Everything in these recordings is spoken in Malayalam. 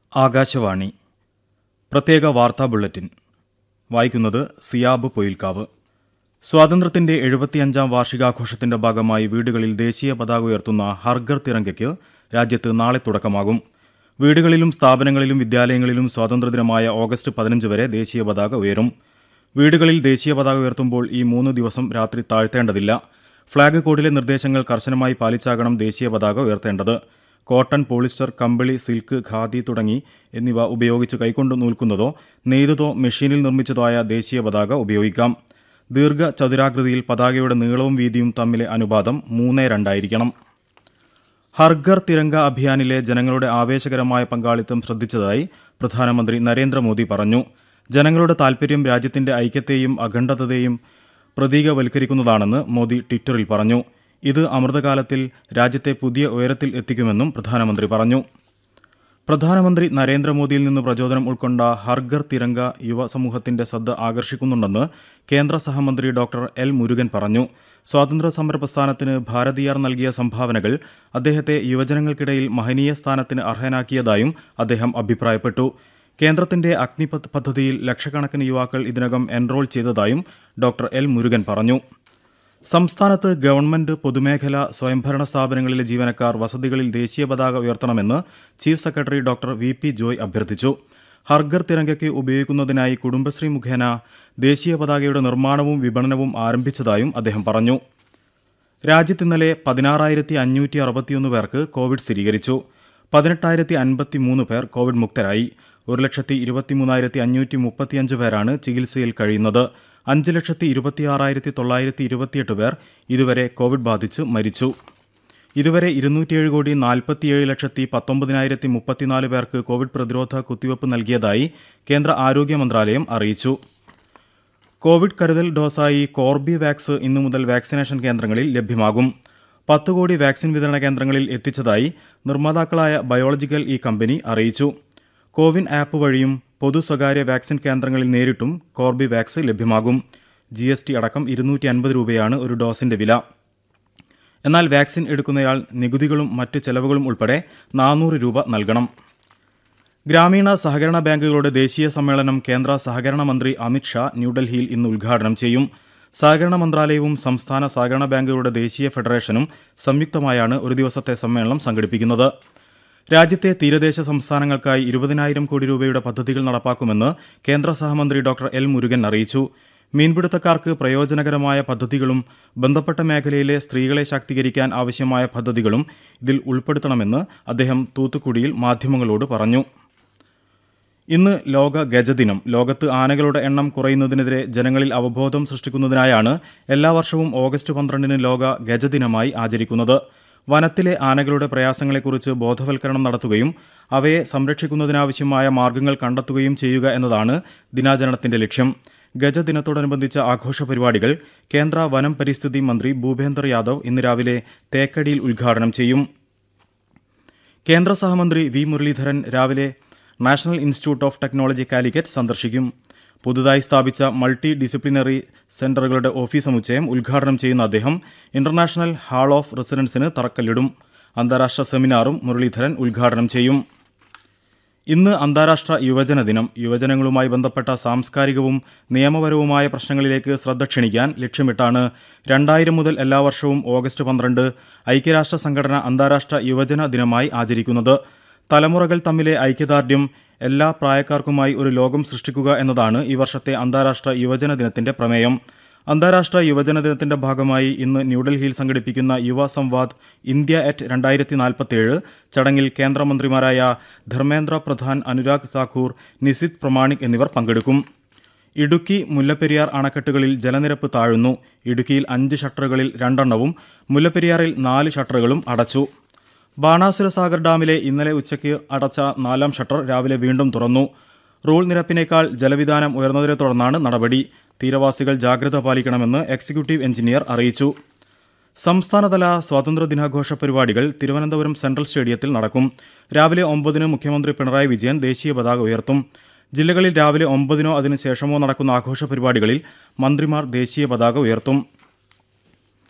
ആകാശവാണി പ്രത്യേക വാർത്താ ബുള്ളറ്റിൻ വായിക്കുന്നത് സിയാബ് പൊയിൽക്കാവ് സ്വാതന്ത്ര്യത്തിന്റെ എഴുപത്തിയഞ്ചാം വാർഷികാഘോഷത്തിന്റെ ഭാഗമായി വീടുകളിൽ ദേശീയ പതാക ഉയർത്തുന്ന ഹർഗർ തിരങ്കയ്ക്ക് രാജ്യത്ത് നാളെ തുടക്കമാകും വീടുകളിലും സ്ഥാപനങ്ങളിലും വിദ്യാലയങ്ങളിലും സ്വാതന്ത്ര്യദിനമായ ഓഗസ്റ്റ് പതിനഞ്ച് വരെ ദേശീയ പതാക ഉയരും വീടുകളിൽ ദേശീയ പതാക ഉയർത്തുമ്പോൾ ഈ മൂന്ന് ദിവസം രാത്രി താഴ്ത്തേണ്ടതില്ല ഫ്ളാഗ് കോഡിലെ നിർദ്ദേശങ്ങൾ കർശനമായി പാലിച്ചാകണം ദേശീയ പതാക ഉയർത്തേണ്ടത് കോട്ടൺ പോളിസ്റ്റർ കമ്പിളി സിൽക്ക് ഖാദി തുടങ്ങി എന്നിവ ഉപയോഗിച്ച് കൈകൊണ്ട് നൂൽക്കുന്നതോ നെയ്തതോ മെഷീനിൽ നിർമ്മിച്ചതോ ആയ ദേശീയ പതാക ഉപയോഗിക്കാം ദീർഘ ചതുരാകൃതിയിൽ പതാകയുടെ നീളവും വീതിയും തമ്മിലെ അനുപാതം മൂന്ന് രണ്ടായിരിക്കണം ഹർഘർ തിരങ്ക അഭിയാനിലെ ജനങ്ങളുടെ ആവേശകരമായ പങ്കാളിത്തം ശ്രദ്ധിച്ചതായി പ്രധാനമന്ത്രി നരേന്ദ്രമോദി പറഞ്ഞു ജനങ്ങളുടെ താൽപര്യം രാജ്യത്തിന്റെ ഐക്യത്തെയും അഖണ്ഡതയെയും പ്രതീകവൽക്കരിക്കുന്നതാണെന്ന് മോദി ട്വിറ്ററിൽ പറഞ്ഞു ഇത് അമൃതകാലത്തിൽ രാജ്യത്തെ പുതിയ ഉയരത്തിൽ എത്തിക്കുമെന്നും പ്രധാനമന്ത്രി പറഞ്ഞു പ്രധാനമന്ത്രി നരേന്ദ്രമോദിയിൽ നിന്ന് പ്രചോദനം ഉൾക്കൊണ്ട ഹർഘർ തിരങ്ക യുവ സമൂഹത്തിന്റെ ശ്രദ്ധ ആകർഷിക്കുന്നുണ്ടെന്ന് കേന്ദ്ര സഹമന്ത്രി ഡോക്ടർ എൽ മുരുകൻ പറഞ്ഞു സ്വാതന്ത്ര്യ സമര പ്രസ്ഥാനത്തിന് ഭാരതീയർ നൽകിയ സംഭാവനകൾ അദ്ദേഹത്തെ യുവജനങ്ങൾക്കിടയിൽ മഹനീയ സ്ഥാനത്തിന് അർഹനാക്കിയതായും അദ്ദേഹം അഭിപ്രായപ്പെട്ടു കേന്ദ്രത്തിന്റെ അഗ്നിപഥ് പദ്ധതിയിൽ ലക്ഷക്കണക്കിന് യുവാക്കൾ ഇതിനകം എൻറോൾ ചെയ്തതായും ഡോക്ടർ എൽ മുരുകൻ പറഞ്ഞു സംസ്ഥാനത്ത് ഗവൺമെന്റ് പൊതുമേഖല സ്വയംഭരണ സ്ഥാപനങ്ങളിലെ ജീവനക്കാർ വസതികളിൽ ദേശീയ പതാക ഉയർത്തണമെന്ന് chief secretary doctor V P Joy അഭ്യർത്ഥിച്ചു ഹർഗർ തിരങ്കയ്ക്ക് ഉപയോഗിക്കുന്നതിനായി കുടുംബശ്രീ മുഖേന ദേശീയ പതാകയുടെ നിർമ്മാണവും വിപണനവും ആരംഭിച്ചതായും അദ്ദേഹം പറഞ്ഞു രാജ്യത്ത് ഇന്നലെ പതിനാറായിരത്തി അഞ്ഞൂറ്റി അറുപത്തിയൊന്ന് പേർക്ക് കോവിഡ് സ്ഥിരീകരിച്ചു പതിനെട്ടായിരത്തി അൻപത്തി മൂന്ന് പേർ കോവിഡ് മുക്തരായി ഒരു ലക്ഷത്തി ഇരുപത്തിമൂന്നായിരത്തി അഞ്ഞൂറ്റി മുപ്പത്തിയഞ്ച് പേരാണ് ചികിത്സയിൽ കഴിയുന്നത് അഞ്ച് ലക്ഷത്തി ഇരുപത്തിയാറായിരത്തി തൊള്ളായിരത്തി ഇരുപത്തിയെട്ട് പേർ ഇതുവരെ കോവിഡ് ബാധിച്ച് മരിച്ചു ഇതുവരെ ഇരുന്നൂറ്റിയേഴ് കോടി നാൽപ്പത്തിയേഴ് ലക്ഷത്തി പത്തൊമ്പതിനായിരത്തി മുപ്പത്തിനാല് പേർക്ക് കോവിഡ് പ്രതിരോധ കുത്തിവയ്പ് നൽകിയതായി കേന്ദ്ര ആരോഗ്യ മന്ത്രാലയം അറിയിച്ചു കോവിഡ് കരുതൽ ഡോസായി കോർബിവാക്സ് ഇന്നു മുതൽ വാക്സിനേഷൻ കേന്ദ്രങ്ങളിൽ ലഭ്യമാകും പത്ത് കോടി വാക്സിൻ വിതരണ കേന്ദ്രങ്ങളിൽ എത്തിച്ചതായി നിർമ്മാതാക്കളായ ബയോളജിക്കൽ ഈ കമ്പനി അറിയിച്ചു കോവിൻ ആപ്പ് വഴിയും പൊതു സ്വകാര്യ വാക്സിൻ കേന്ദ്രങ്ങളിൽ നേരിട്ടും കോർബിവാക്സ് ലഭ്യമാകും ജി എസ് ടി അടക്കം ഇരുന്നൂറ്റി അൻപത് രൂപയാണ് ഒരു ഡോസിന്റെ വില എന്നാൽ വാക്സിൻ എടുക്കുന്നയാൾ നികുതികളും മറ്റ് ചെലവുകളും ഉൾപ്പെടെ നാനൂറ് രൂപ നൽകണം ഗ്രാമീണ സഹകരണ ബാങ്കുകളുടെ ദേശീയ സമ്മേളനം കേന്ദ്ര സഹകരണ മന്ത്രി അമിത് ഷാ ന്യൂഡൽഹിയിൽ ഇന്ന് ഉദ്ഘാടനം ചെയ്യും സഹകരണ മന്ത്രാലയവും സംസ്ഥാന സഹകരണ ബാങ്കുകളുടെ ദേശീയ ഫെഡറേഷനും സംയുക്തമായാണ് ഒരു ദിവസത്തെ സമ്മേളനം സംഘടിപ്പിക്കുന്നത് രാജ്യത്തെ തീരദേശ സംസ്ഥാനങ്ങൾക്കായി ഇരുപതിനായിരം കോടി രൂപയുടെ പദ്ധതികൾ നടപ്പാക്കുമെന്ന് കേന്ദ്ര സഹമന്ത്രി ഡോക്ടർ എൽ മുരുകൻ അറിയിച്ചു മീൻപിടുത്തക്കാർക്ക് പ്രയോജനകരമായ പദ്ധതികളും ബന്ധപ്പെട്ട മേഖലയിലെ സ്ത്രീകളെ ശാക്തീകരിക്കാൻ ആവശ്യമായ പദ്ധതികളും ഇതിൽ ഉൾപ്പെടുത്തണമെന്ന് അദ്ദേഹം തൂത്തുക്കുടിയിൽ മാധ്യമങ്ങളോട് പറഞ്ഞു ഇന്ന് ലോക ഗജദിനം ലോകത്ത് ആനകളുടെ എണ്ണം കുറയുന്നതിനെതിരെ ജനങ്ങളിൽ അവബോധം സൃഷ്ടിക്കുന്നതിനായാണ് എല്ലാ വർഷവും ഓഗസ്റ്റ് പന്ത്രണ്ടിന് ലോക ഗജദിനമായി ആചരിക്കുന്നത് വനത്തിലെ ആനകളുടെ പ്രയാസങ്ങളെക്കുറിച്ച് ബോധവൽക്കരണം നടത്തുകയും അവയെ സംരക്ഷിക്കുന്നതിനാവശ്യമായ മാർഗങ്ങൾ കണ്ടെത്തുകയും ചെയ്യുക എന്നതാണ് ദിനാചരണത്തിന്റെ ലക്ഷ്യം ഗജദിനത്തോടനുബന്ധിച്ച ആഘോഷ പരിപാടികൾ കേന്ദ്ര വനം പരിസ്ഥിതി മന്ത്രി ഭൂപേന്ദർ യാദവ് ഇന്ന് രാവിലെ തേക്കടിയിൽ ഉദ്ഘാടനം ചെയ്യും കേന്ദ്ര സഹമന്ത്രി വി മുരളീധരൻ രാവിലെ national institute of technology Calicut സന്ദർശിക്കും പുതുതായി സ്ഥാപിച്ച മൾട്ടി ഡിസിപ്ലിനറി സെന്ററുകളുടെ ഓഫീസ് സമുച്ചയം ഉദ്ഘാടനം ചെയ്യുന്ന അദ്ദേഹം ഇന്റർനാഷണൽ ഹാൾ ഓഫ് റെസിഡൻസിന് തറക്കല്ലിടും അന്താരാഷ്ട്ര സെമിനാറും മുരളീധരൻ ഉദ്ഘാടനം ചെയ്യും ഇന്ന് അന്താരാഷ്ട്ര യുവജന ദിനം യുവജനങ്ങളുമായി ബന്ധപ്പെട്ട സാംസ്കാരികവും നിയമപരവുമായ പ്രശ്നങ്ങളിലേക്ക് ശ്രദ്ധ ക്ഷണിക്കാൻ ലക്ഷ്യമിട്ടാണ് രണ്ടായിരം മുതൽ എല്ലാ വർഷവും ഓഗസ്റ്റ് പന്ത്രണ്ട് ഐക്യരാഷ്ട്ര സംഘടന അന്താരാഷ്ട്ര യുവജന ദിനമായി ആചരിക്കുന്നത് തലമുറകൾ തമ്മിലെ ഐക്യദാർഢ്യം എല്ലാ പ്രായക്കാർക്കുമായി ഒരു ലോകം സൃഷ്ടിക്കുക എന്നതാണ് ഈ വർഷത്തെ അന്താരാഷ്ട്ര യുവജന ദിനത്തിന്റെ പ്രമേയം അന്താരാഷ്ട്ര യുവജന ദിനത്തിന്റെ ഭാഗമായി ഇന്ന് ന്യൂഡൽഹിയിൽ സംഘടിപ്പിക്കുന്ന യുവ സംവാദ് ഇന്ത്യ അറ്റ് രണ്ടായിരത്തി നാൽപ്പത്തേഴ് ചടങ്ങിൽ കേന്ദ്രമന്ത്രിമാരായ ധർമ്മേന്ദ്ര പ്രധാൻ അനുരാഗ് താക്കൂർ നിസിത് പ്രമാണിക് എന്നിവർ പങ്കെടുക്കും ഇടുക്കി മുല്ലപ്പെരിയാർ അണക്കെട്ടുകളിൽ ജലനിരപ്പ് താഴുന്നു ഇടുക്കിയിൽ അഞ്ച് ഷട്ടറുകളിൽ രണ്ടെണ്ണവും മുല്ലപ്പെരിയാറിൽ നാല് ഷട്ടറുകളും അടച്ചു ബാണാസുര സാഗർ ഡാമിലെ ഇന്നലെ ഉച്ചയ്ക്ക് അടച്ച നാലാം ഷട്ടർ രാവിലെ വീണ്ടും തുറന്നു റൂൾ നിരപ്പിനേക്കാൾ ജലവിധാനം ഉയർന്നതിനെ തുടർന്നാണ് നടപടി തീരവാസികൾ ജാഗ്രത പാലിക്കണമെന്ന് എക്സിക്യൂട്ടീവ് എഞ്ചിനീയർ അറിയിച്ചു സംസ്ഥാനതല സ്വാതന്ത്ര്യ ദിനാഘോഷ പരിപാടികൾ തിരുവനന്തപുരം സെൻട്രൽ സ്റ്റേഡിയത്തിൽ നടക്കും രാവിലെ ഒമ്പതിന് മുഖ്യമന്ത്രി പിണറായി വിജയൻ ദേശീയ പതാക ഉയർത്തും ജില്ലകളിൽ രാവിലെ ഒമ്പതിനോ അതിനുശേഷമോ നടക്കുന്ന ആഘോഷ പരിപാടികളിൽ മന്ത്രിമാർ ദേശീയ പതാക ഉയർത്തും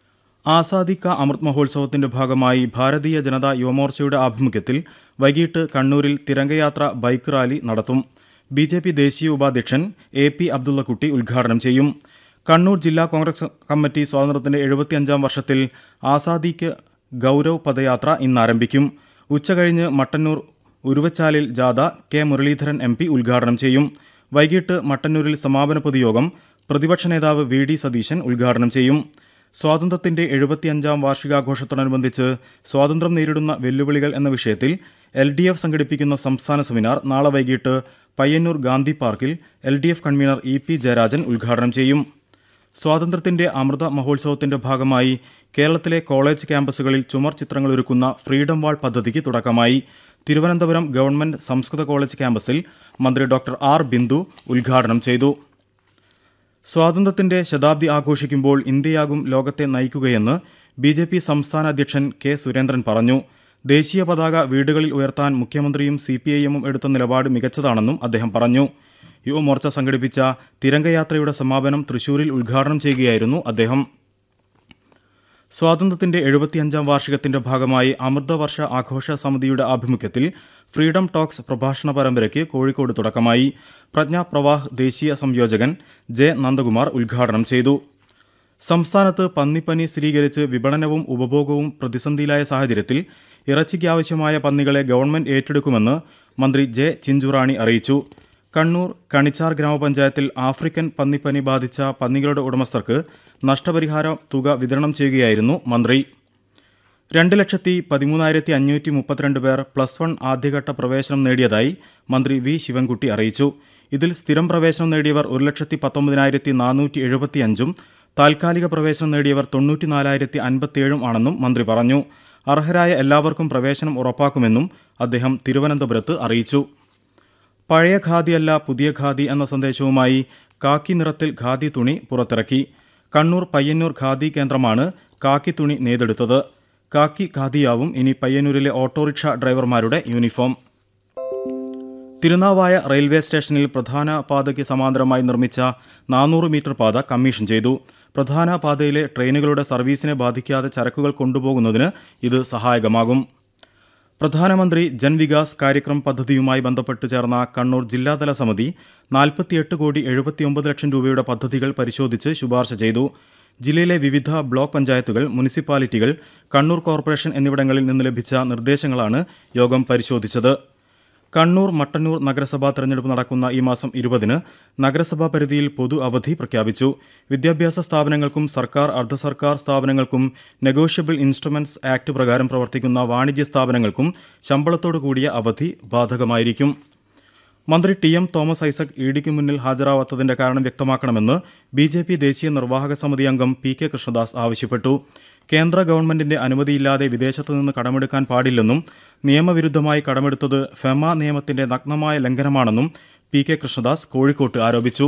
ആസാദി കാ അമൃത് മഹോത്സവത്തിന്റെ ഭാഗമായി ഭാരതീയ ജനതാ യുവമോർച്ചയുടെ ആഭിമുഖ്യത്തിൽ വൈകിട്ട് കണ്ണൂരിൽ തിരംഗയാത്ര ബൈക്ക് റാലി നടത്തും ബി ജെ പി ദേശീയ ഉപാധ്യക്ഷൻ എ പി അബ്ദുള്ളക്കുട്ടി ഉദ്ഘാടനം ചെയ്യും കണ്ണൂർ ജില്ലാ കോൺഗ്രസ് കമ്മിറ്റി സ്വാതന്ത്ര്യത്തിന്റെ എഴുപത്തിയഞ്ചാം വർഷത്തിൽ ആസാദിക്ക് ഗൗരവ് പദയാത്ര ഇന്ന് ആരംഭിക്കും ഉച്ചകഴിഞ്ഞ് മട്ടന്നൂർ ഉരുവച്ചാലിൽ ജാഥ കെ മുരളീധരൻ എം പി ഉദ്ഘാടനം ചെയ്യും വൈകിട്ട് മട്ടന്നൂരിൽ സമാപന പൊതുയോഗം പ്രതിപക്ഷ നേതാവ് വി ഡി സതീശൻ ഉദ്ഘാടനം ചെയ്യും സ്വാതന്ത്ര്യത്തിന്റെ എഴുപത്തിയഞ്ചാം വാർഷികാഘോഷത്തോടനുബന്ധിച്ച് സ്വാതന്ത്ര്യം നേരിടുന്ന വെല്ലുവിളികൾ എന്ന വിഷയത്തിൽ എൽ ഡി എഫ് സംഘടിപ്പിക്കുന്ന സംസ്ഥാന സെമിനാർ നാളെ വൈകിട്ട് പയ്യന്നൂർ ഗാന്ധി പാർക്കിൽ L D F convener E P Jayarajan ഉദ്ഘാടനം ചെയ്യും സ്വാതന്ത്ര്യത്തിന്റെ അമൃത മഹോത്സവത്തിന്റെ ഭാഗമായി കേരളത്തിലെ കോളേജ് ക്യാമ്പസുകളിൽ ചുമർ ചിത്രങ്ങൾ ഒരുക്കുന്ന ഫ്രീഡം വാൾ പദ്ധതിക്ക് തുടക്കമായി തിരുവനന്തപുരം ഗവൺമെന്റ് സംസ്കൃത കോളേജ് ക്യാമ്പസിൽ മന്ത്രി ഡോക്ടർ ആർ ബിന്ദു ഉദ്ഘാടനം ചെയ്തു സ്വാതന്ത്ര്യത്തിന്റെ ശതാബ്ദി ആഘോഷിക്കുമ്പോൾ ഇന്ത്യയാകും ലോകത്തെ നയിക്കുകയെന്ന് ബി ജെ പി സംസ്ഥാന അധ്യക്ഷൻ കെ സുരേന്ദ്രൻ പറഞ്ഞു ദേശീയ പതാക വീടുകളിൽ ഉയർത്താൻ മുഖ്യമന്ത്രിയും സി പി ഐ എമ്മും എടുത്ത നിലപാട് മികച്ചതാണെന്നും അദ്ദേഹം പറഞ്ഞു യുവമോർച്ച സംഘടിപ്പിച്ച തിരംഗയാത്രയുടെ സമാപനം തൃശൂരിൽ ഉദ്ഘാടനം ചെയ്യുകയായിരുന്നു അദ്ദേഹം സ്വാതന്ത്ര്യത്തിന്റെ എഴുപത്തിയഞ്ചാം വാർഷികത്തിന്റെ ഭാഗമായി അമൃതവർഷ ആഘോഷ സമിതിയുടെ ആഭിമുഖ്യത്തിൽ ഫ്രീഡം ടോക്സ് പ്രഭാഷണ പരമ്പരയ്ക്ക് കോഴിക്കോട് തുടക്കമായി പ്രജ്ഞ പ്രവാഹ് ദേശീയ സംയോജകൻ ജെ നന്ദകുമാർ ഉദ്ഘാടനം ചെയ്തു സംസ്ഥാനത്ത് പന്നിപ്പനി സ്ഥിരീകരിച്ച് വിപണനവും ഉപഭോഗവും പ്രതിസന്ധിയിലായ സാഹചര്യത്തിൽ ഇറച്ചിക്ക് ആവശ്യമായ പന്നികളെ ഗവൺമെന്റ് ഏറ്റെടുക്കുമെന്ന് മന്ത്രി ജെ ചിഞ്ചുറാണി അറിയിച്ചു കണ്ണൂർ കണിച്ചാർ ഗ്രാമപഞ്ചായത്തിൽ ആഫ്രിക്കൻ പന്നിപ്പനി ബാധിച്ച പന്നികളുടെ ഉടമസ്ഥർക്ക് നഷ്ടപരിഹാര തുക വിതരണം ചെയ്യുകയായിരുന്നു മന്ത്രി രണ്ട് ലക്ഷത്തി പതിമൂന്നായിരത്തി അഞ്ഞൂറ്റി മുപ്പത്തിരണ്ട് പേർ പ്ലസ് വൺ ആദ്യഘട്ട പ്രവേശനം നേടിയതായി മന്ത്രി വി ശിവൻകുട്ടി അറിയിച്ചു ഇതിൽ സ്ഥിരം പ്രവേശനം നേടിയവർ ഒരു ലക്ഷത്തി പത്തൊമ്പതിനായിരത്തി നാനൂറ്റി എഴുപത്തിയഞ്ചും താൽക്കാലിക പ്രവേശനം നേടിയവർ തൊണ്ണൂറ്റിനാലായിരത്തി അൻപത്തിയേഴും ആണെന്നും മന്ത്രി പറഞ്ഞു അർഹരായ എല്ലാവർക്കും പ്രവേശനം ഉറപ്പാക്കുമെന്നും അദ്ദേഹം തിരുവനന്തപുരത്ത് അറിയിച്ചു പഴയ ഖാദിയല്ല പുതിയ ഖാദി എന്ന സന്ദേശവുമായി കാക്കി നിറത്തിൽ ഖാദി തുണി പുറത്തിറക്കി കണ്ണൂർ പയ്യന്നൂർ ഖാദി കേന്ദ്രമാണ് കാക്കി തുണി നെയ്തെടുത്തത് കാക്കി ഖാദിയാവും ഇനി പയ്യന്നൂരിലെ ഓട്ടോറിക്ഷ ഡ്രൈവർമാരുടെ യൂണിഫോം തിരുനാവായ റെയിൽവേ സ്റ്റേഷനിൽ പ്രധാന പാതയ്ക്ക് സമാന്തരമായി നിർമ്മിച്ച നാനൂറ് മീറ്റർ പാത കമ്മീഷൻ ചെയ്തു പ്രധാന പാതയിലെ ട്രെയിനുകളുടെ സർവീസിനെ ബാധിക്കാതെ ചരക്കുകൾ കൊണ്ടുപോകുന്നതിന് ഇത് സഹായകമാകും പ്രധാനമന്ത്രി ജൻവികാസ് കാര്യക്രം പദ്ധതിയുമായി ബന്ധപ്പെട്ട് ചേർന്ന കണ്ണൂർ ജില്ലാതല സമിതി നാൽപ്പത്തിയെട്ട് കോടി എഴുപത്തിയൊമ്പത് ലക്ഷം രൂപയുടെ പദ്ധതികൾ പരിശോധിച്ച് ശുപാർശ ചെയ്തു ജില്ലയിലെ വിവിധ ബ്ലോക്ക് പഞ്ചായത്തുകൾ മുനിസിപ്പാലിറ്റികൾ കണ്ണൂർ കോർപ്പറേഷൻ എന്നിവിടങ്ങളിൽ നിന്ന് ലഭിച്ച നിർദ്ദേശങ്ങളാണ് യോഗം പരിശോധിച്ചത് കണ്ണൂർ മട്ടന്നൂർ നഗരസഭാ തെരഞ്ഞെടുപ്പ് നടക്കുന്ന ഈ മാസം ഇരുപതിന് നഗരസഭാ പരിധിയിൽ പൊതു അവധി പ്രഖ്യാപിച്ചു വിദ്യാഭ്യാസ സ്ഥാപനങ്ങൾക്കും സർക്കാർ അർദ്ധ സർക്കാർ സ്ഥാപനങ്ങൾക്കും നെഗോഷ്യബിൾ ഇൻസ്ട്രുമെന്റ്സ് ആക്ട് പ്രകാരം പ്രവർത്തിക്കുന്ന വാണിജ്യ സ്ഥാപനങ്ങൾക്കും ശമ്പളത്തോടു കൂടിയ അവധി ബാധകമായിരിക്കും മന്ത്രി ടി എം തോമസ് ഐസക് ഇഡിക്ക് മുന്നിൽ ഹാജരാവാത്തതിന്റെ കാരണം വ്യക്തമാക്കണമെന്ന് ബി ജെ പി ദേശീയ നിർവാഹക സമിതി അംഗം പി കെ കൃഷ്ണദാസ് ആവശ്യപ്പെട്ടു കേന്ദ്ര ഗവൺമെന്റിന്റെ അനുമതിയില്ലാതെ വിദേശത്തു നിന്ന് കടമെടുക്കാൻ പാടില്ലെന്നും നിയമവിരുദ്ധമായി കടമെടുത്തത് ഫെമ നിയമത്തിന്റെ നഗ്നമായ ലംഘനമാണെന്നും പി കെ കൃഷ്ണദാസ് കോഴിക്കോട്ട് ആരോപിച്ചു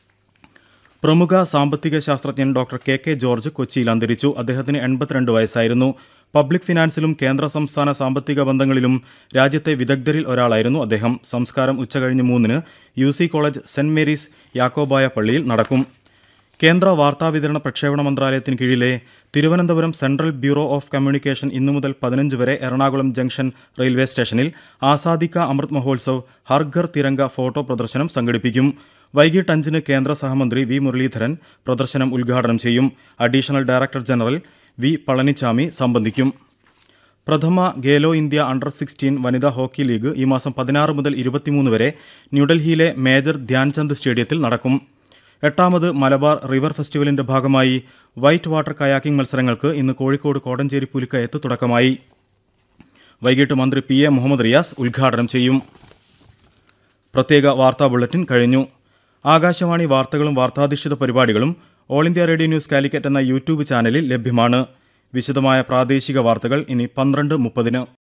പ്രമുഖ സാമ്പത്തിക ശാസ്ത്രജ്ഞൻ ഡോക്ടർ കെ കെ ജോർജ് കൊച്ചിയിൽ അന്തരിച്ചു അദ്ദേഹത്തിന് എൺപത്തിരണ്ട് വയസ്സായിരുന്നു പബ്ലിക് ഫിനാൻസിലും കേന്ദ്ര സംസ്ഥാന സാമ്പത്തിക ബന്ധങ്ങളിലും രാജ്യത്തെ വിദഗ്ധരിൽ ഒരാളായിരുന്നു അദ്ദേഹം സംസ്കാരം ഉച്ചകഴിഞ്ഞ് മൂന്നിന് U C college Saint Mary's യാക്കോബായ പള്ളിയിൽ നടക്കും കേന്ദ്ര വാർത്താവിതരണ പ്രക്ഷേപണ മന്ത്രാലയത്തിന് കീഴിലെ Thiruvananthapuram central bureau of communication ഇന്നു മുതൽ പതിനഞ്ച് വരെ എറണാകുളം ജംഗ്ഷൻ റെയിൽവേ സ്റ്റേഷനിൽ ആസാദിക്ക അമൃത് മഹോത്സവ് ഹർഘർ തിരങ്ക ഫോട്ടോ പ്രദർശനം സംഘടിപ്പിക്കും വൈകിട്ട് അഞ്ചിന് കേന്ദ്ര സഹമന്ത്രി വി മുരളീധരൻ പ്രദർശനം ഉദ്ഘാടനം ചെയ്യും additional director general V Palanichami സംബന്ധിക്കും പ്രഥമ ഗേലോ ഇന്ത്യ അണ്ടർ സിക്സ്റ്റീൻ വനിതാ ഹോക്കി ലീഗ് ഈ മാസം പതിനാറ് മുതൽ ഇരുപത്തിമൂന്ന് വരെ ന്യൂഡൽഹിയിലെ മേജർ ധ്യാൻചന്ദ് സ്റ്റേഡിയത്തിൽ നടക്കും എട്ടാമത് മലബാർ റിവർ ഫെസ്റ്റിവലിന്റെ ഭാഗമായി വൈറ്റ് വാട്ടർ കയാക്കിംഗ് മത്സരങ്ങൾക്ക് ഇന്ന് കോഴിക്കോട് കോടഞ്ചേരി പുലിക്കയത്ത് തുടക്കമായി വൈകിട്ട് മന്ത്രി പി എ മുഹമ്മദ് റിയാസ് ഉദ്ഘാടനം ചെയ്യും പ്രത്യേക വാർത്താ ബുള്ളറ്റിൻ കഴിഞ്ഞു ആകാശവാണി വാർത്തകളും വാർത്താധിഷ്ഠിത പരിപാടികളും all India radio news Calicut എന്ന യൂട്യൂബ് ചാനലിൽ ലഭ്യമാണ് വിശദമായ പ്രാദേശിക വാർത്തകൾ ഇനി പന്ത്രണ്ട് മുപ്പതിന്